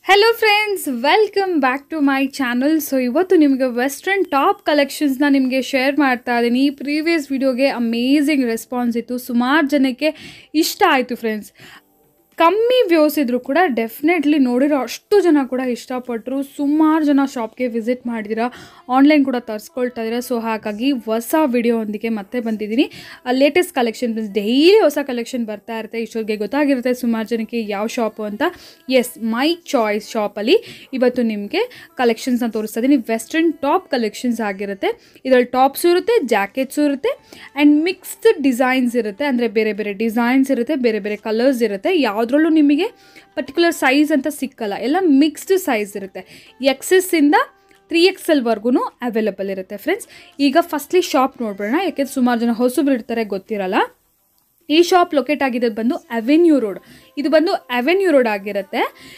Hello friends welcome back to my channel so ಇವತ್ತು ನಿಮಗೆ western top ಕಲೆಕ್ಷನ್ಸ್ನ ನಿಮಗೆ share ಮಾಡ್ತಾ ಇದ್ದೀನಿ ಈ ಪ್ರೀವಿಯಸ್ ವಿಡಿಯೋಗೆ ಅಮೇಝಿಂಗ್ ರೆಸ್ಪಾನ್ಸ್ ಇತ್ತು ಸುಮಾರು ಜನಕ್ಕೆ ಇಷ್ಟ ಆಯಿತು ಫ್ರೆಂಡ್ಸ್ ಕಮ್ಮಿ ವ್ಯೂಸ್ ಇದ್ರೂ ಕೂಡ ಡೆಫಿನೆಟ್ಲಿ ನೋಡಿರೋ ಅಷ್ಟು ಜನ ಕೂಡ ಇಷ್ಟಪಟ್ಟರು ಸುಮಾರು ಜನ ಶಾಪ್ಗೆ ವಿಸಿಟ್ ಮಾಡಿದಿರಾ ಆನ್ಲೈನ್ ಕೂಡ ತರಿಸ್ಕೊಳ್ತಾ ಇದ್ದೀರಾ ಸೊ ಹಾಗಾಗಿ ಹೊಸ ವಿಡಿಯೋ ಒಂದಿಗೆ ಮತ್ತೆ ಬಂದಿದ್ದೀನಿ ಲೇಟೆಸ್ಟ್ ಕಲೆಕ್ಷನ್ ಡೈಲಿ ಹೊಸ ಕಲೆಕ್ಷನ್ ಬರ್ತಾ ಇರುತ್ತೆ ಇಷ್ಟೊತ್ತಿಗೆ ಗೊತ್ತಾಗಿರುತ್ತೆ ಸುಮಾರು ಜನಕ್ಕೆ ಯಾವ ಶಾಪು ಅಂತ ಎಸ್ ಮೈ ಚಾಯ್ಸ್ ಶಾಪಲ್ಲಿ ಇವತ್ತು ನಿಮಗೆ ಕಲೆಕ್ಷನ್ಸ್ನ ತೋರಿಸ್ತಾ ಇದ್ದೀನಿ ವೆಸ್ಟರ್ನ್ ಟಾಪ್ ಕಲೆಕ್ಷನ್ಸ್ ಆಗಿರುತ್ತೆ ಇದರಲ್ಲಿ ಟಾಪ್ಸು ಇರುತ್ತೆ ಜಾಕೆಟ್ಸು ಇರುತ್ತೆ ಆ್ಯಂಡ್ ಮಿಕ್ಸ್ಡ್ ಡಿಸೈನ್ಸ್ ಇರುತ್ತೆ ಅಂದರೆ ಬೇರೆ ಬೇರೆ ಡಿಸೈನ್ಸ್ ಇರುತ್ತೆ ಬೇರೆ ಬೇರೆ ಕಲರ್ಸ್ ಇರುತ್ತೆ ಯಾವುದ್ರಲ್ಲೂ ನಿಮಗೆ ಪರ್ಟಿಕ್ಯುಲರ್ ಸೈಜ್ ಅಂತ ಸಿಕ್ಕಲ್ಲ ಎಲ್ಲ ಮಿಕ್ಸ್ಡ್ ಸೈಜ್ ಇರುತ್ತೆ ಎಕ್ಸಸ್ಸಿಂದ ತ್ರೀ ಎಕ್ಸ್ ಎಲ್ವರೆಗೂ ಅವೈಲಬಲ್ ಇರುತ್ತೆ ಫ್ರೆಂಡ್ಸ್ ಈಗ ಫಸ್ಟ್ಲಿ ಶಾಪ್ ನೋಡ್ಬಿಡೋಣ ಯಾಕೆಂದ್ರೆ ಸುಮಾರು ಜನ ಹೊಸಬ್ರು ಇರ್ತಾರೆ ಗೊತ್ತಿರಲ್ಲ ಈ ಶಾಪ್ ಲೊಕೇಟ್ ಆಗಿರೋದು ಬಂದು ಅವೆನ್ಯೂ ರೋಡ್ ಇದು ಬಂದು ಅವೆನ್ಯೂ ರೋಡ್ ಆಗಿರುತ್ತೆ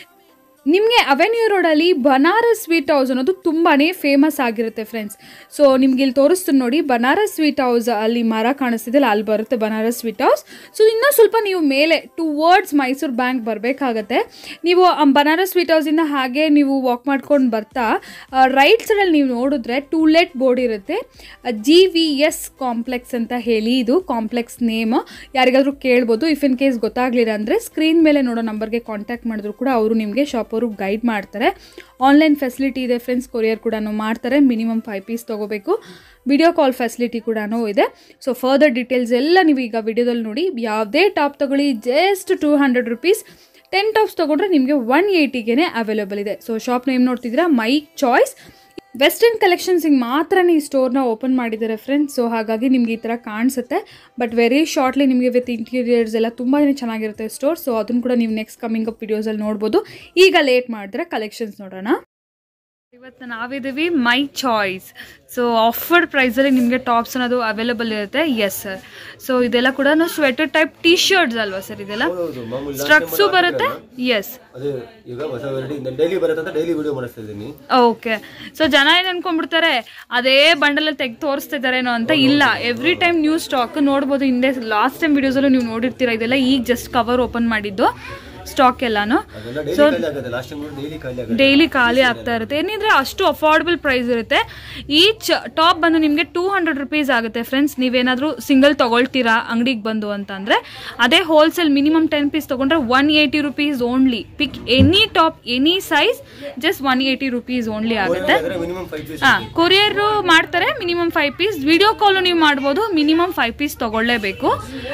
ನಿಮಗೆ ಅವೆನ್ಯೂ ರೋಡಲ್ಲಿ ಬನಾರಸ್ ಸ್ವೀಟ್ ಹೌಸ್ ಅನ್ನೋದು ತುಂಬಾ ಫೇಮಸ್ ಆಗಿರುತ್ತೆ ಫ್ರೆಂಡ್ಸ್ ಸೊ ನಿಮ್ಗೆ ಇಲ್ಲಿ ತೋರಿಸ್ತೀನಿ ನೋಡಿ ಬನಾರಸ್ ಸ್ವೀಟ್ ಹೌಸ್ ಅಲ್ಲಿ ಮರ ಕಾಣಿಸ್ತಿದೆಯಲ್ಲ ಅಲ್ಲಿ ಬರುತ್ತೆ ಬನಾರಸ್ ಸ್ವೀಟ್ ಹೌಸ್ ಸೊ ಇನ್ನೂ ಸ್ವಲ್ಪ ನೀವು ಮೇಲೆ ಟು ವರ್ಡ್ಸ್ ಮೈಸೂರು ಬ್ಯಾಂಕ್ ಬರಬೇಕಾಗತ್ತೆ ನೀವು ಆ ಬನಾರಸ್ ಸ್ವೀಟ್ ಹೌಸಿಂದ ಹಾಗೆ ನೀವು ವಾಕ್ ಮಾಡ್ಕೊಂಡು ಬರ್ತಾ ರೈಟ್ ಸೈಡಲ್ಲಿ ನೀವು ನೋಡಿದ್ರೆ ಟೂಲೆಟ್ ಬೋರ್ಡ್ ಇರುತ್ತೆ ಜಿ ವಿ ಎಸ್ ಕಾಂಪ್ಲೆಕ್ಸ್ ಅಂತ ಹೇಳಿ ಇದು ಕಾಂಪ್ಲೆಕ್ಸ್ ನೇಮ್ ಯಾರಿಗಾದ್ರೂ ಕೇಳ್ಬೋದು ಇಫ್ ಇನ್ ಕೇಸ್ ಗೊತ್ತಾಗ್ಲಿಲ್ಲ ಅಂದರೆ ಸ್ಕ್ರೀನ್ ಮೇಲೆ ನೋಡೋ ನಂಬರ್ಗೆ ಕಾಂಟ್ಯಾಕ್ಟ್ ಮಾಡಿದ್ರು ಕೂಡ ಅವರು ನಿಮಗೆ ಶಾಪ್ ಅವರು ಗೈಡ್ ಮಾಡ್ತಾರೆ ಆನ್ಲೈನ್ ಫೆಸಿಲಿಟಿ ಇದೆ ಫ್ರೆಂಡ್ಸ್ ಕೊರಿಯರ್ ಕೂಡ ಮಾಡ್ತಾರೆ ಮಿನಿಮಮ್ ಫೈವ್ ಪೀಸ್ ತೊಗೋಬೇಕು ವಿಡಿಯೋ ಕಾಲ್ ಫೆಸಿಲಿಟಿ ಕೂಡ ಇದೆ ಸೊ ಫರ್ದರ್ ಡೀಟೇಲ್ಸ್ ಎಲ್ಲ ನೀವು ಈಗ ವಿಡಿಯೋದಲ್ಲಿ ನೋಡಿ ಯಾವುದೇ ಟಾಪ್ ತಗೊಳ್ಳಿ just two hundred rupees ten tops ತೊಗೊಂಡ್ರೆ ನಿಮಗೆ ಒನ್ ಏಯ್ಟಿಗೆ ಅವೈಲೇಬಲ್ ಇದೆ ಸೊ ಶಾಪ್ ನೇಮ್ ನೋಡ್ತಿದ್ದೀರಾ ಮೈ ಚಾಯ್ಸ್ ವೆಸ್ಟರ್ನ್ ಕಲೆಕ್ಷನ್ಸಿಗೆ ಮಾತ್ರ ಈ ಸ್ಟೋರ್ನ ಓಪನ್ ಮಾಡಿದ್ದಾರೆ ಫ್ರೆಂಡ್ಸ್ ಸೊ ಹಾಗಾಗಿ ನಿಮ್ಗೆ ಈ ಥರ ಕಾಣಿಸುತ್ತೆ ಬಟ್ ವೆರಿ ಶಾರ್ಟ್ಲಿ ನಿಮಗೆ ವಿತ್ ಇಂಟೀರಿಯರ್ಸ್ ಎಲ್ಲ ತುಂಬಾ ಚೆನ್ನಾಗಿರುತ್ತೆ ಸ್ಟೋರ್ ಸೊ ಅದನ್ನು ಕೂಡ ನೀವು ನೆಕ್ಸ್ಟ್ ಕಮಿಂಗ್ ಅಪ್ ವಿಡಿಯೋಸಲ್ಲಿ ನೋಡ್ಬೋದು ಈಗ ಲೇಟ್ ಮಾಡಿದ್ರೆ ಕಲೆಕ್ಷನ್ಸ್ ನೋಡೋಣ ಇವತ್ತು ನಾವಿದ್ದೀವಿ ಮೈ ಚಾಯ್ಸ್ ಸೊ ಆಫರ್ಡ್ ಪ್ರೈಸಲ್ಲಿ ನಿಮಗೆ ಟಾಪ್ಸ್ ಅನ್ನೋದು ಅವೈಲೇಬಲ್ ಇರುತ್ತೆ ಎಸ್ ಸರ್ ಸೊ ಇದೆಲ್ಲ ಕೂಡ ಸ್ವೆಟರ್ ಟೈಪ್ ಟಿ ಶರ್ಟ್ಸ್ ಅಲ್ವಾ ಸರ್ ಇದೆಲ್ಲ ಹೌದು ಮಾಮೂಲಿ ಸ್ಟ್ರಕ್ಸು ಬರುತ್ತೆ ಎಸ್ ಅದೇ ಈಗ ಹೊಸ ವೆರೈಟಿ ಡೈಲಿ ಬರುತ್ತೆ ಅಂತ ಡೈಲಿ ವಿಡಿಯೋ ಮಾಡಿಸ್ತಾ ಇದ್ದೀನಿ ಓಕೆ ಸೊ ಜನ ಏನು ಅನ್ಕೊಂಡ್ಬಿಡ್ತಾರೆ ಅದೇ ಬಂಡಲಲ್ಲಿ ತೆಗೆದು ತೋರಿಸ್ತಿದ್ದಾರೇನೋ ಅಂತ ಇಲ್ಲ ಎವ್ರಿ ಟೈಮ್ ನ್ಯೂ ಸ್ಟಾಕ್ ನೋಡ್ಬೋದು ಹಿಂದೆ ಲಾಸ್ಟ್ ಟೈಮ್ ವಿಡಿಯೋಸಲ್ಲೂ ನೀವು ನೋಡಿರ್ತೀರ ಇದೆಲ್ಲ ಈಗ ಜಸ್ಟ್ ಕವರ್ ಓಪನ್ ಮಾಡಿದ್ದು ಸ್ಟಾಕ್ ಎಲ್ಲಾನು ಅದೆಲ್ಲ ಡೈಲಿ ಖಾಲಿ ಆಗುತ್ತೆ ಲಾಸ್ಟ್ ಟೈಮ್ ಡೈಲಿ ಖಾಲಿ ಆಗುತ್ತೆ ಡೈಲಿ ಖಾಲಿ ಆಗ್ತಾ ಇರುತ್ತೆ ಏನಿದ್ರೆ ಅಷ್ಟು ಅಫೋರ್ಡಬಲ್ ಪ್ರೈಸ್ ಇರುತ್ತೆ ಈಚ್ ಟಾಪ್ ಬಂದು ನಿಮಗೆ ಟೂ ಹಂಡ್ರೆಡ್ ರುಪೀಸ್ ಆಗುತ್ತೆ ಫ್ರೆಂಡ್ಸ್ ನೀವೇನಾದರೂ ಸಿಂಗಲ್ ತಗೊಳ್ತೀರಾ ಅಂಗಡಿಗೆ ಬಂದು ಅಂತಂದರೆ ಅದೇ ಹೋಲ್ಸೇಲ್ ಮಿನಿಮಮ್ ಟೆನ್ ಪೀಸ್ ತೊಗೊಂಡ್ರೆ one eighty rupees only pick any top any size just one eighty rupees only ಆಗುತ್ತೆ ಮಿನಿಮಮ್ ಫೈವ್ ಪೀಸ್ ಹಾಂ ಕೊರಿಯರ್ ಮಾಡ್ತಾರೆ minimum five piece video call ನೀವು ಮಾಡ್ಬೋದು ಮಿನಿಮಮ್ ಫೈವ್ ಪೀಸ್ ತೊಗೊಳ್ಳೇಬೇಕು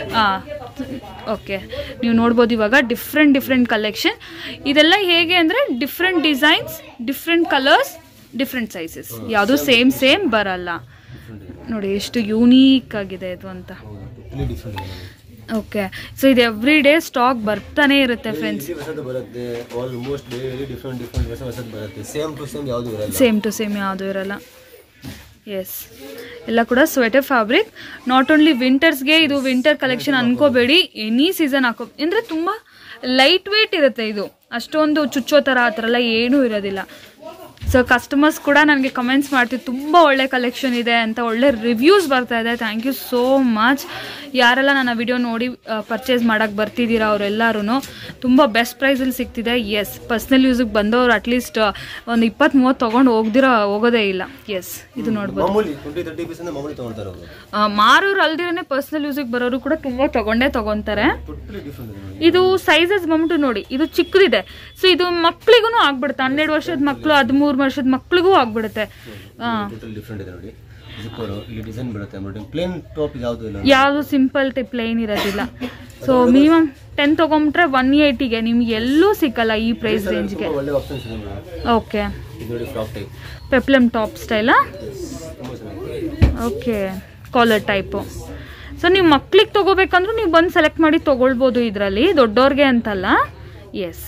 ಓಕೆ ನೀವು ನೋಡ್ಬೋದು ಇವಾಗ ಡಿಫ್ರೆಂಟ್ ಡಿಫ್ರೆಂಟ್ ಕಲೆಕ್ಷನ್ ಇದೆಲ್ಲ ಹೇಗೆ ಅಂದರೆ different designs different colours different sizes ಯಾವುದು ಸೇಮ್ ಸೇಮ್ ಬರಲ್ಲ ನೋಡಿ ಎಷ್ಟು ಯೂನೀಕ್ ಆಗಿದೆ ಇದು ಅಂತ ಟೋಟಲಿ ಡಿಫ್ರೆಂಟ್ ಇದೆ ಓಕೆ ಸೊ ಇದು ಎವ್ರಿ ಡೇ ಸ್ಟಾಕ್ ಬರ್ತಾನೆ ಇರುತ್ತೆ ಫ್ರೆಂಡ್ಸ್ ಡೈಲಿ ಹೊಸದು ಬರುತ್ತೆ ಆಲ್ಮೋಸ್ಟ್ ಡೈಲಿ ಡಿಫ್ರೆಂಟ್ ಡಿಫ್ರೆಂಟ್ ಹೊಸ ಹೊಸದು ಬರುತ್ತೆ ಸೇಮ್ ಟು ಸೇಮ್ ಯಾವುದು ಇರಲ್ಲ ಸೇಮ್ ಟು ಸೇಮ್ ಯಾವುದೂ ಇರಲ್ಲ ಎಸ್ ಎಲ್ಲ ಕೂಡ ಸ್ವೆಟರ್ ಫ್ಯಾಬ್ರಿಕ್ ನಾಟ್ ಓನ್ಲಿ ವಿಂಟರ್ಸ್ಗೆ ಇದು ವಿಂಟರ್ ಕಲೆಕ್ಷನ್ ಅನ್ಕೋಬೇಡಿ ಎನಿ ಸೀಸನ್ ಹಾಕೋ ಅಂದರೆ ತುಂಬ ಲೈಟ್ ವೇಟ್ ಇರುತ್ತೆ ಇದು ಅಷ್ಟೊಂದು ಚುಚ್ಚೋ ಥರ ಆ ಥರ ಎಲ್ಲ ಏನೂ ಇರೋದಿಲ್ಲ ಸೊ ಕಸ್ಟಮರ್ಸ್ ಕೂಡ ನನಗೆ ಕಮೆಂಟ್ಸ್ ಮಾಡ್ತಿದ್ದು ತುಂಬ ಒಳ್ಳೆ ಕಲೆಕ್ಷನ್ ಇದೆ ಅಂತ ಒಳ್ಳೆ ರಿವ್ಯೂಸ್ ಬರ್ತಾ ಇದೆ ಥ್ಯಾಂಕ್ ಯು ಸೋ ಮಚ್ ಯಾರೆಲ್ಲ ನನ್ನ ವಿಡಿಯೋ ನೋಡಿ ಪರ್ಚೇಸ್ ಮಾಡೋಕ್ಕೆ ಬರ್ತಿದ್ದೀರಾ ಅವರೆಲ್ಲರೂ ತುಂಬ ಬೆಸ್ಟ್ ಪ್ರೈಸಲ್ಲಿ ಸಿಗ್ತಿದೆ ಎಸ್ ಪರ್ಸ್ನಲ್ ಯೂಸಿಗೆ ಬಂದವರು ಅಟ್ಲೀಸ್ಟ್ ಒಂದು ಇಪ್ಪತ್ತು ಮೂವತ್ತು ತೊಗೊಂಡು ಹೋಗ್ದಿರೋ ಹೋಗೋದೇ ಇಲ್ಲ ಎಸ್ ಇದು ನೋಡ್ಬೋದು ಮಾಮೂಲಿ ಟ್ವೆಂಟಿ ತರ್ಟಿ ಪೀಸ್ ಅಂದ್ರೆ ಮಾಮೂಲಿ ತಗೊಳ್ತಾರೆ ಅವರು ಆ, ಮಾರೋರು ಅಲ್ದಿರನೇ ಪರ್ಸ್ನಲ್ ಯೂಸಿಗೆ ಬರೋರು ಕೂಡ ತುಂಬ ತಗೊಂಡೇ ತಗೊಂತಾರೆ ಟೋಟಲಿ ಡಿಫ್ರೆಂಟ್ ಇದೆ ಇದು ಸೈಜಸ್ ಬಂದ್ಬಿಟ್ಟು ನೋಡಿ ಇದು ಚಿಕ್ಕದಿದೆ ಸೊ ಇದು ಮಕ್ಳಿಗೂ ಆಗ್ಬಿಡುತ್ತೆ ಹನ್ನೆರಡು ವರ್ಷದ ಮಕ್ಕಳು ಹದಿಮೂರು ವರ್ಷದ ಮಕ್ಳಿಗೂ ಆಗ್ಬಿಡುತ್ತೆ ಟೋಟಲಿ ಡಿಫ್ರೆಂಟ್ ಇದೆ ನೋಡಿ ಜಿಪ್ಪರು ಇಲ್ಲಿ ಡಿಸೈನ್ ಬರುತ್ತೆ ನೋಡಿ ಪ್ಲೇನ್ ಟಾಪ್ ಯಾವುದು ಇಲ್ಲ ಯಾವುದು ಸಿಂಪಲ್ ಪ್ಲೇನ್ ಇರೋದಿಲ್ಲ ಸೊ ಮಿನಿಮಮ್ ಟೆನ್ ತೊಗೊಂಬಿಟ್ರೆ ಒನ್ ಏಯ್ಟಿಗೆ ನಿಮ್ಗೆ ಎಲ್ಲೂ ಸಿಕ್ಕಲ್ಲ ಈ ಪ್ರೈಸ್ ರೇಂಜ್ಗೆ ತುಂಬ ಒಳ್ಳೆ ಆಪ್ಷನ್ಸ್ ಇದೆ ಮೇಡಮ್ ಓಕೆ ಇದು ನೋಡಿ ಫ್ರಾಕ್ ಟೈಪ್ ಪೆಪ್ಲಮ್ ಟಾಪ್ ಸ್ಟೈಲಾ ತುಂಬ ಚೆನ್ನಾಗಿದೆ ಓಕೆ ಕಾಲರ್ ಟೈಪು ಸೊ ನೀವು ಮಕ್ಳಿಗೆ ತೊಗೋಬೇಕಂದ್ರೂ ನೀವು ಬಂದು ಸೆಲೆಕ್ಟ್ ಮಾಡಿ ತೊಗೊಳ್ಬೋದು ಇದರಲ್ಲಿ ದೊಡ್ಡವ್ರಿಗೆ ಅಂತಲ್ಲ ಎಸ್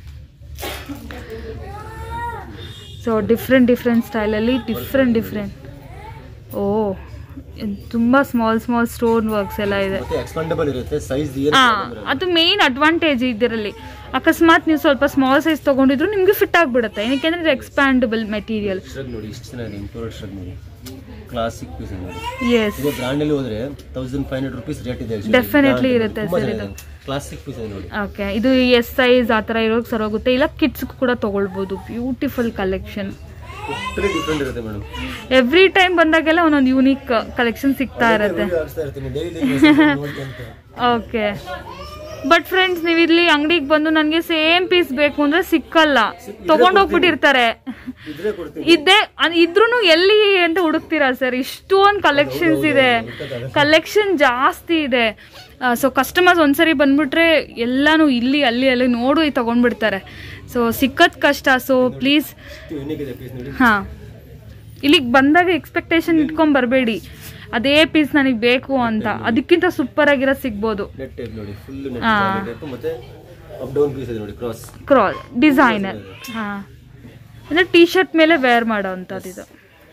ಸೊ ಡಿಫ್ರೆಂಟ್ ಡಿಫ್ರೆಂಟ್ ಸ್ಟೈಲಲ್ಲಿ ಡಿಫ್ರೆಂಟ್ ಡಿಫ್ರೆಂಟ್ ಓ ತುಂಬ ಸ್ಮಾಲ್ ಸ್ಮಾಲ್ ಸ್ಟೋನ್ ವರ್ಕ್ಸ್ ಎಲ್ಲ ಇದೆ ಮತ್ತೆ ಎಕ್ಸ್ಪಾಂಡಬಲ್ ಇರುತ್ತೆ ಸೈಜ್ ಏನು ಹಾಂ ಅದು ಮೇನ್ ಅಡ್ವಾಂಟೇಜ್ ಇದರಲ್ಲಿ ಅಕಸ್ಮಾತ್ ನೀವು ಸ್ವಲ್ಪ ಸ್ಮಾಲ್ ಸೈಜ್ ತೊಗೊಂಡಿದ್ರು ನಿಮಗೆ ಫಿಟ್ ಆಗಿಬಿಡುತ್ತೆ ಏನಕ್ಕೆ ಇದು ಎಕ್ಸ್ಪ್ಯಾಂಡಬಲ್ ಮೆಟೀರಿಯಲ್ ಶ್ರಗ್ ನೋಡಿ ಇಷ್ಟು ಚೆನ್ನಾಗಿದೆ ಇಂಪೋರ್ಟೆಡ್ ಶ್ರಗ್ ನೋಡಿ ಕ್ಲಾಸಿಕ್ ಪೀಸ್ ನೋಡಿ ಎಸ್ ಇದು ಬ್ರ್ಯಾಂಡ್ ಅಲ್ಲಿ ಹೋದ್ರೆ thousand five hundred rupees rate ಇದೆ actually. ಡೆಫಿನೆಟ್ಲಿ Brand ಇರುತ್ತೆ ತುಂಬಾ ಸರ್ ಇದು ಚೆನ್ನಾಗಿದೆ. ಕ್ಲಾಸಿಕ್ ಪೀಸ್ ಇದೆ ನೋಡಿ ಓಕೆ ಇದು ಎಸ್ ಸೈಜ್ ಆ ಥರ ಇರೋಕ್ಕೆ ಸರ್ ಹೋಗುತ್ತೆ ಇಲ್ಲ ಕಿಡ್ಸ್ಗೂ ಕೂಡ ತೊಗೊಳ್ಬೋದು ಬ್ಯೂಟಿಫುಲ್ ಕಲೆಕ್ಷನ್ ಟೋಟಲಿ ಡಿಫ್ರೆಂಟ್ ಇರುತ್ತೆ ಮೇಡಮ್ ಎವ್ರಿ ಟೈಮ್ ಬಂದಾಗೆಲ್ಲ ಒಂದೊಂದು ಯೂನಿಕ್ ಕಲೆಕ್ಷನ್ ಸಿಗ್ತಾ ಇರುತ್ತೆ ಆಡಿಸ್ತಾ ಇರ್ತೀನಿ ಡೈಲಿ ನೋಡ್ಕೊಂತ ಓಕೆ ಬಟ್ ಫ್ರೆಂಡ್ಸ್ ನೀವು ಇಲ್ಲಿ ಅಂಗಡಿಗೆ ಬಂದು ನನಗೆ ಸೇಮ್ ಪೀಸ್ ಬೇಕು ಅಂದ್ರೆ ಸಿಕ್ಕಲ್ಲ ತಗೊಂಡೋಗ್ಬಿಟ್ಟಿರ್ತಾರೆ ಇದ್ರೆ ಕೊಡ್ತೀನಿ ಇದ್ದೇ ಇದ್ರೂ ಎಲ್ಲಿ ಅಂತ ಹುಡುಕ್ತೀರಾ ಸರ್ ಇಷ್ಟೊಂದು ಕಲೆಕ್ಷನ್ಸ್ ಇದೆ ಕಲೆಕ್ಷನ್ ಜಾಸ್ತಿ ಇದೆ ಸೊ ಕಸ್ಟಮರ್ಸ್ ಒಂದ್ಸರಿ ಬಂದ್ಬಿಟ್ರೆ ಎಲ್ಲಾನು ಇಲ್ಲಿ ಅಲ್ಲಿ ಅಲ್ಲಿ ನೋಡಿ ತಗೊಂಡ್ಬಿಡ್ತಾರೆ ಸೊ ಸಿಕ್ಕದ್ ಕಷ್ಟ ಸೊ ಪ್ಲೀಸ್ ಇಷ್ಟು ಯೂನಿಕ್ ಇದೆ ಪೀಸ್ ನೋಡಿ ಹಾಂ ಇಲ್ಲಿಗೆ ಬಂದಾಗ ಎಕ್ಸ್ಪೆಕ್ಟೇಷನ್ ಇಟ್ಕೊಂಡ್ ಬರಬೇಡಿ ಅದೇ ಪೀಸ್ ನನಗೆ ಬೇಕು ಅಂತ ಅದಕ್ಕಿಂತ ಸೂಪರ್ ಆಗಿರೋದು ಸಿಗ್ಬೋದು ನೆಟ್ ಟೈಪ್ ನೋಡಿ ಫುಲ್ ನೆಟ್ ಟೈಪ್ ಮತ್ತೆ ಅಪ್ ಡೌನ್ ಪೀಸ್ ಇದೆ ನೋಡಿ ಕ್ರಾಸ್ ಕ್ರಾಲ್ ಡಿಸೈನರ್ ಹಾಂ ಅಂದರೆ ಟೀ ಶರ್ಟ್ ಮೇಲೆ ವೇರ್ ಮಾಡೋ ಅಂಥದ್ದು ಇದು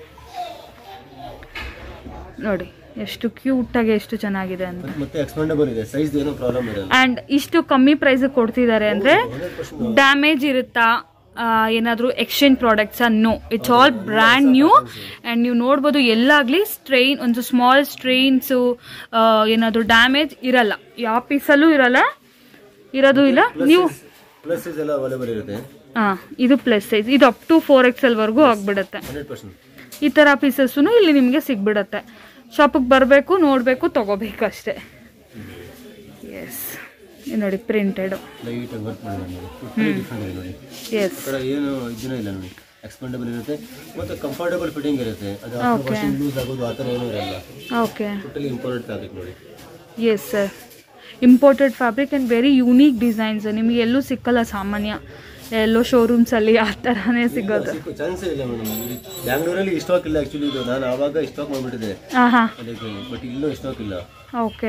ನೋಡಿ ಎಷ್ಟು ಕ್ಯೂಟಾಗಿ ಎಷ್ಟು ಚೆನ್ನಾಗಿದೆ ಅಂತ ಮತ್ತೆ ಎಕ್ಸ್ಪೆಂಡಬಲ್ ಇದೆ ಸೈಜ್ ಏನೋ ಪ್ರಾಬ್ಲಮ್ ಇರಲ್ಲ ಆ್ಯಂಡ್ ಇಷ್ಟು ಕಮ್ಮಿ ಪ್ರೈಸಿಗೆ ಕೊಡ್ತಿದ್ದಾರೆ ಅಂದರೆ ಹಂಡ್ರೆಡ್ ಪರ್ಸೆಂಟ್ ಡ್ಯಾಮೇಜ್ ಇರುತ್ತಾ ಏನಾದರೂ exchange products no it's all brand new and ನೀವು ನೋಡ್ಬೋದು ಎಲ್ಲಾಗಲಿ ಸ್ಟ್ರೈನ್ ಒಂದು ಸ್ಮಾಲ್ ಸ್ಟ್ರೈನ್ಸು ಏನಾದರೂ ಡ್ಯಾಮೇಜ್ ಇರಲ್ಲ ಯಾವ ಪೀಸಲ್ಲೂ ಇರಲ್ಲ ಇರೋದು ಇಲ್ಲ ನೀವು ಪ್ಲಸ್ ಸೈಜ್ ಎಲ್ಲ ಅವೈಲೇಬಲ್ ಇರುತ್ತೆ ಹಾಂ ಇದು ಪ್ಲಸ್ ಸೈಜ್ ಇದು ಅಪ್ ಟು ಫೋರ್ ಎಕ್ಸ್ ಎಲ್ವರೆಗೂ ಆಗಿಬಿಡುತ್ತೆ ಹಂಡ್ರೆಡ್ ಪರ್ಸೆಂಟ್ ಈ ಥರ ಪೀಸಸ್ಸು ಇಲ್ಲಿ ನಿಮಗೆ ಸಿಗ್ಬಿಡತ್ತೆ ಶಾಪಿಗೆ ಬರಬೇಕು ನೋಡಬೇಕು ತೊಗೋಬೇಕು ಅಷ್ಟೇ ಎಸ್ ನೋಡಿ ಪ್ರಿಂಟೆಡು ಲೈಟ್ ಆಗಿ ವರ್ಕ್ ಮಾಡಿದ್ರೆ ನೋಡಿ ಟೋಟಲಿ ಡಿಫ್ರೆಂಟ್ ಇದೆ ನೋಡಿ ಎಸ್ ಈ ಥರ ಏನು ಇದನ್ನ ಇಲ್ಲ ನೋಡಿ ಎಕ್ಸ್ಪೆಂಡಬಲ್ ಇರುತ್ತೆ ಮತ್ತೆ ಕಂಫರ್ಟಬಲ್ ಫಿಟ್ಟಿಂಗ್ ಇರುತ್ತೆ ಅದು ವಾಷಿಂಗ್ ಲೂಸ್ ಆಗೋದು ಆ ಥರ ಏನೂ ಇರಲ್ಲ ಓಕೆ ಟೋಟಲಿ ಇಂಪಾರ್ಟೆಂಟ್ ಫ್ಯಾಬ್ರಿಕ್ ನೋಡಿ yes sir imported fabric and very unique designs ನಿಮಗೆ ಎಲ್ಲೂ ಸಿಕ್ಕಲ್ಲ ಸಾಮಾನ್ಯ ಎಲ್ಲೋ ಶೋರೂಮ್ಸಲ್ಲಿ ಆ ಥರನೇ ಸಿಗೋದು ಸಿಕ್ಕು ಚಾನ್ಸೇ ಇಲ್ಲ ಮೇಡಮ್ ಬ್ಯಾಂಗ್ಳೂರಲ್ಲಿ ಸ್ಟಾಕ್ ಇಲ್ಲ ಆ್ಯಕ್ಚುಲಿ ಇದು ನಾನು ಆವಾಗ ಸ್ಟಾಕ್ ಮಾಡಿಬಿಟ್ಟಿದ್ದೆ ಹಾಂ ಹಾಂ ಅದಕ್ಕೆ ಬಟ್ ಇಲ್ಲೂ ಸ್ಟಾಕ್ ಇಲ್ಲ ಓಕೆ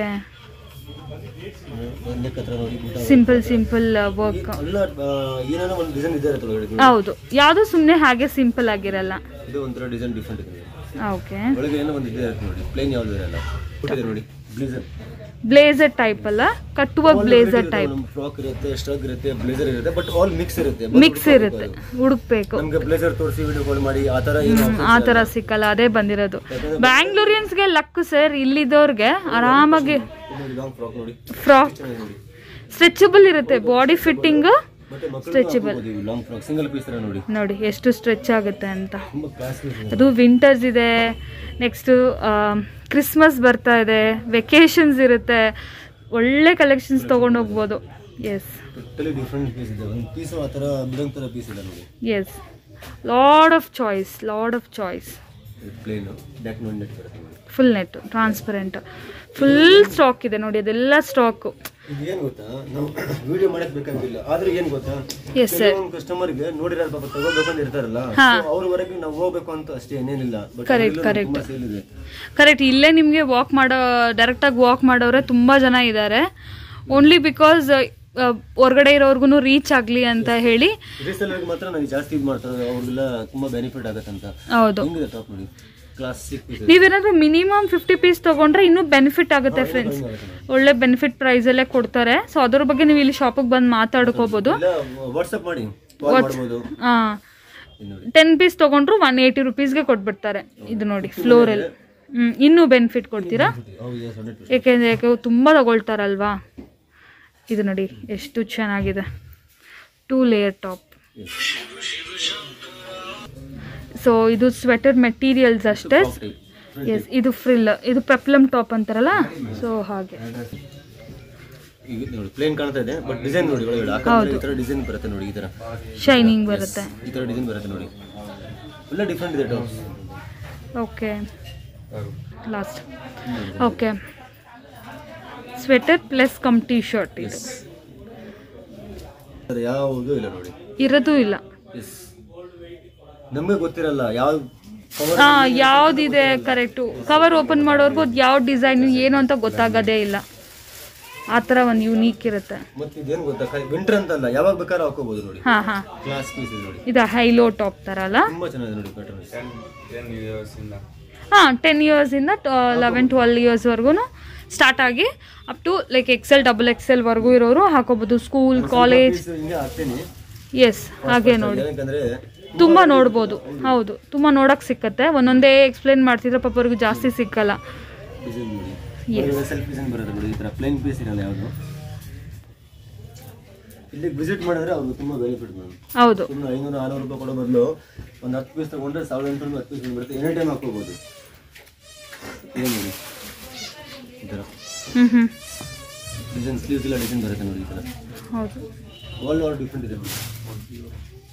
ಒಂದೇ ಹತ್ರ ನೋಡಿ ಊಟ ಸಿಂಪಲ್ ಸಿಂಪಲ್ ವರ್ಕ್ ಅಲ್ಲ ಆ, ಏನಾರ ಒಂದು ಡಿಸೈನ್ ಇದೆ ಇರುತ್ತೆ ಒಳಗಡೆ ನೋಡಿ. ಹೌದು ಯಾವುದು ಸುಮ್ಮನೆ ಹಾಗೆ ಸಿಂಪಲ್ ಆಗಿರಲ್ಲ ಇದು ಒಂಥರ ಡಿಸೈನ್ ಡಿಫ್ರೆಂಟ್ ಇದೆ ಓಕೆ ಒಳಗೆ ಏನೋ ಒಂದು ಇದೆ ಇರುತ್ತೆ ನೋಡಿ ಪ್ಲೇನ್ ಯಾವುದು ಇರಲ್ಲ ಕೊಟ್ಟಿದೆ ನೋಡಿ ಬ್ಲೇಸರ್ ಬ್ಲೇಸರ್ ಟೈಪ್ ಅಲ್ಲ ಕಟ್ಟುವ ಬ್ಲೇಸರ್ ಟೈಪ್ ಫ್ರಾಕ್ ಇರುತ್ತೆ ಸ್ಟ್ರಗ್ ಇರುತ್ತೆ ಬ್ಲೇಸರ್ ಇರುತ್ತೆ ಬಟ್ ಆಲ್ ಮಿಕ್ಸ್ ಇರುತ್ತೆ ಮಿಕ್ಸ್ ಇರುತ್ತೆ ಹುಡುಕ್ಬೇಕು ನಮ್ಗೆ ಬ್ಲೇಸರ್ ತೋರಿಸಿ ವಿಡಿಯೋ ಕಾಲ್ ಮಾಡಿ ಆ ಥರ ಏನು ಆ ಥರ ಸಿಕ್ಕಲ್ಲ ಅದೇ ಬಂದಿರೋದು ಬ್ಯಾಂಗ್ಳೂರಿಯನ್ಸ್ಗೆ ಲಕ್ ಸರ್ ಇಲ್ಲಿದ್ದವ್ರಿಗೆ ಆರಾಮಾಗಿ ಲಾಂಗ್ ಫ್ರಾಕ್ ನೋಡಿ ಫ್ರಾಕ್ ಚೆನ್ನಾಗಿದೆ ನೋಡಿ ಸ್ಟ್ರೆಚಬಲ್ ಇರುತ್ತೆ ಬಾಡಿ ಫಿಟ್ಟಿಂಗ್ ಮತ್ತೆ ಮಕ್ಕಳು ಲಾಂಗ್ ಫ್ರಾಕ್ ಸಿಂಗಲ್ ಪೀಸ್ ತರ ನೋಡಿ ನೋಡಿ ಎಷ್ಟು ಸ್ಟ್ರೆಚ್ ಆಗುತ್ತೆ ಅಂತ ತುಂಬಾ ಕ್ಲಾಸ್ ಅದು ವಿಂಟರ್ಸ್ ಇದೆ ನೆಕ್ಸ್ಟು ಕ್ರಿಸ್ಮಸ್ ಬರ್ತಾ ಇದೆ ವೆಕೇಶನ್ಸ್ ಇರುತ್ತೆ ಒಳ್ಳೆ ಕಲೆಕ್ಷನ್ಸ್ ತೊಗೊಂಡು ಹೋಗ್ಬೋದು ಎಸ್ ಟೋಟಲಿ ಡಿಫ್ರೆಂಟ್ ಪೀಸ್ ಇದೆ ಒಂದು ಪೀಸ್ ಆ ಥರ ಬಿಡಂಗ್ ಥರ ಪೀಸ್ ಇದೆ ನೋಡಿ yes load of choice load of choice plain back ನೋಡಿ ನೆಟ್ ಬರುತ್ತೆ ನೋಡಿ full net transparent full stock ಇದೆ ನೋಡಿ ಅದೆಲ್ಲ ಸ್ಟಾಕು ಇದು ಏನು ಗೊತ್ತಾ ನಾವು ವಿಡಿಯೋ ಮಾಡಕ್ ಬೇಕಾಗಿಲ್ಲ ಆದ್ರೆ ಏನ್ ಗೊತ್ತಾ ಎಸ್ ಸರ್ ಕೆಲವೊಂದು ಕಸ್ಟಮರ್ಗೆ ನೋಡಿರೋ ಪಾಪ ತಗೋಬೇಕು ಅಂತ ಇರ್ತಾರಲ್ಲ ಅವ್ರವರೆಗೆ ನಾವು ಹೋಗ್ಬೇಕು ಅಂತ ಅಷ್ಟೇ ಏನೇನಿಲ್ಲ ಬಟ್ ತುಂಬಾ ಸೇಲ್ ಇದೆ ಕರೆಕ್ಟ್ ಇಲ್ಲೇ ನಿಮಗೆ ವಾಕ್ ಮಾಡೋ ಡೈರೆಕ್ಟಾಗಿ ವಾಕ್ ಮಾಡೋರೆ ತುಂಬ ಜನ ಇದ್ದಾರೆ ಓನ್ಲಿ ಬಿಕಾಸ್ ಹೊರಗಡೆ ಇರೋರ್ಗು ರೀಚ್ ಆಗಲಿ ಅಂತ ಹೇಳಿ ರೀಸೆಲ್ಲರ್ಗೆ ಮಾತ್ರ ನನಗೆ ಜಾಸ್ತಿ ಇದು ಮಾಡ್ತಾರೆ ಅವ್ರಿಗೆಲ್ಲ ತುಂಬಾ ಬೆನಿಫಿಟ್ ಆಗತ್ತಂತ ಹೌದು ಹೆಂಗಿದೆ ಟಾಪ್ ನೋಡಿ ಕ್ಲಾಸಿಕ್ ಪೀಸ್ ನೀವೇನಾದ್ರೂ ಮಿನಿಮಮ್ ಫಿಫ್ಟಿ ಪೀಸ್ ತಗೊಂಡ್ರೆ ಇನ್ನೂ ಬೆನಿಫಿಟ್ ಆಗುತ್ತೆ ಫ್ರೆಂಡ್ಸ್ ಒಳ್ಳೆ ಬೆನಿಫಿಟ್ ಪ್ರೈಸಲ್ಲೇ ಕೊಡ್ತಾರೆ ಸೊ ಅದ್ರ ಬಗ್ಗೆ ನೀವು ಇಲ್ಲಿ ಶಾಪಿಗೆ ಬಂದು ಮಾತಾಡ್ಕೋಬೋದು ಇಲ್ಲ ವಾಟ್ಸಪ್ ಮಾಡಿ ಕಾಲ್ ಮಾಡ್ಬೋದು ಹಾಂ ಇದು ನೋಡಿ ಟೆನ್ ಪೀಸ್ ತೊಗೊಂಡ್ರು ಒನ್ ಏಯ್ಟಿ ರುಪೀಸ್ಗೆ ಕೊಟ್ಬಿಡ್ತಾರೆ ಇದು ನೋಡಿ ಫ್ಲೋರಲ್ಲಿ ಹ್ಞೂ ಇನ್ನೂ ಬೆನಿಫಿಟ್ ಕೊಡ್ತೀರಾ ಹೌದು ಎಸ್ ಹಂಡ್ರೆಡ್ ಏಕೆಂದರೆ ಯಾಕೆ ತುಂಬ ತಗೊಳ್ತಾರಲ್ವಾ ಇದು ನೋಡಿ ಎಷ್ಟು ಚೆನ್ನಾಗಿದೆ ಟೂ ಲೇಯರ್ ಟಾಪ್ ಸೊ ಇದು ಸ್ವೆಟರ್ ಮೆಟೀರಿಯಲ್ಸ್ ಅಷ್ಟೇ ಎಸ್ ಇದು ಫ್ರಿಲ್ ಇದು ಪೆಪ್ಲಮ್ ಟಾಪ್ ಅಂತಾರಲ್ಲ ಸೊ ಹಾಗೆ ಈಗ ನೋಡಿ ಪ್ಲೇನ್ ಕಾಣ್ತಾ ಇದೆ ಬಟ್ ಡಿಸೈನ್ ನೋಡಿ ಒಳಗಡೆ ಹಾಕಂದ್ರೆ ಈ ತರ ಡಿಸೈನ್ ಬರುತ್ತೆ ನೋಡಿ ಈ ತರ ಶೈನಿಂಗ್ ಬರುತ್ತೆ ಈ ತರ ಡಿಸೈನ್ ಬರುತ್ತೆ ನೋಡಿ ಒಳ್ಳೆ ಡಿಫ್ರೆಂಟ್ ಇದೆ tops okay last okay sweater plus cum T shirt ಇದು ಯಾವುದು ಇಲ್ಲ ನೋಡಿ ಇರೋದು ಇಲ್ಲ ಎಸ್ ನಮಗೆ ಗೊತ್ತಿರಲ್ಲ ಯಾವ ಕವರ್ ಹಾ ಯಾವ್ದಿದೆ ಕರೆಕ್ಟು ಕವರ್ ಓಪನ್ ಮಾಡೋರ್ಗು ಅದು ಯಾವ ಡಿಸೈನ್ ಏನು ಅಂತ ಗೊತ್ತಾಗೋದೇ ಇಲ್ಲ ಆ ಥರ ಒಂದು ಯೂನೀಕ್ ಇರುತ್ತೆ ಮತ್ತೆ ಇದೇನು ಗೊತ್ತಾ ವಿಂಟರ್ ಅಂತಲ್ಲ ಯಾವಾಗ ಬೇಕಾದ್ರೂ ಹಾಕೋಬಹುದು ನೋಡಿ ಹಾಂ ಹಾಂ ಕ್ಲಾಸ್ ಪೀಸ್ ಇದೆ ನೋಡಿ ಇದು ಹೈಲೋ ಟಾಪ್ ಥರ ಅಲ್ಲ ತುಂಬಾ ಚೆನ್ನಾಗಿದೆ ನೋಡಿ ಪ್ಯಾಟರ್ನ್ ಹಾಂ ಟೆನ್ ಇಯರ್ಸಿಂದ ಲೆವೆನ್ ಟ್ವೆಲ್ ಇಯರ್ಸ್ವರೆಗೂ ಸ್ಟಾರ್ಟ್ ಆಗಿ up to like XL double ಎಕ್ಸೆಲ್ವರೆಗೂ ಇರೋರು ಹಾಕೋಬೋದು ಸ್ಕೂಲ್ ಕಾಲೇಜ್ ಹಿಂಗೆ ಹಾಕ್ತೇನೆ ಎಸ್ ಹಾಗೆ ನೋಡಿ ಏನಕ್ಕಂದ್ರೆ ತುಂಬ ನೋಡ್ಬೋದು ಹೌದು ತುಂಬ ನೋಡೋಕೆ ಸಿಕ್ಕತ್ತೆ ಒಂದೊಂದೇ ಎಕ್ಸ್ಪ್ಲೇನ್ ಮಾಡ್ತಿದ್ರೆ ಪಾಪ ಅವ್ರಿಗೆ ಜಾಸ್ತಿ ಸಿಕ್ಕಲ್ಲ ಡಿಸೈನ್ ನೋಡಿ ಸೆಲ್ಫ್ ಡಿಸೈನ್ ಬರುತ್ತೆ ನೋಡಿ ಈ ತರ ಪ್ಲೇನ್ ಪೀಸ್ ಇರಲ್ಲ ಯಾವುದು ಇಲ್ಲಿಗೆ ವಿಸಿಟ್ ಮಾಡಿದ್ರೆ ಅವ್ರಿಗೆ ತುಂಬ ಬೆನಿಫಿಟ್ ಮೇಡಮ್ ಹೌದು ಸುಮ್ಮನೆ ಐನೂರು ಆರುನೂರು ರೂಪಾಯಿ ಕೊಡೋ ಬದಲು ಒಂದು ಹತ್ತು ಪೀಸ್ ತಗೊಂಡ್ರೆ ಸಾವಿರದ ಎಂಟುನೂರು ಹತ್ತು ಪೀಸ್ ಬಂದ್ಬಿಡುತ್ತೆ ಎನಿ ಟೈಮ್ ಹಾಕೋಬೋದು ಏನು ನೋಡಿ ಈ ಥರ ಹ್ಞೂ ಹ್ಞೂ ಡಿಸೈನ್ ಸ್ಲೀವ್ಸ್ ಎಲ್ಲ ಡಿಸೈನ್ ಬರುತ್ತೆ ನೋಡಿ ಈ ಥರ ಹೌದು ಆಲ್ ಆಲ್ ಡಿಫ್ರೆಂಟ್ ಇದೆ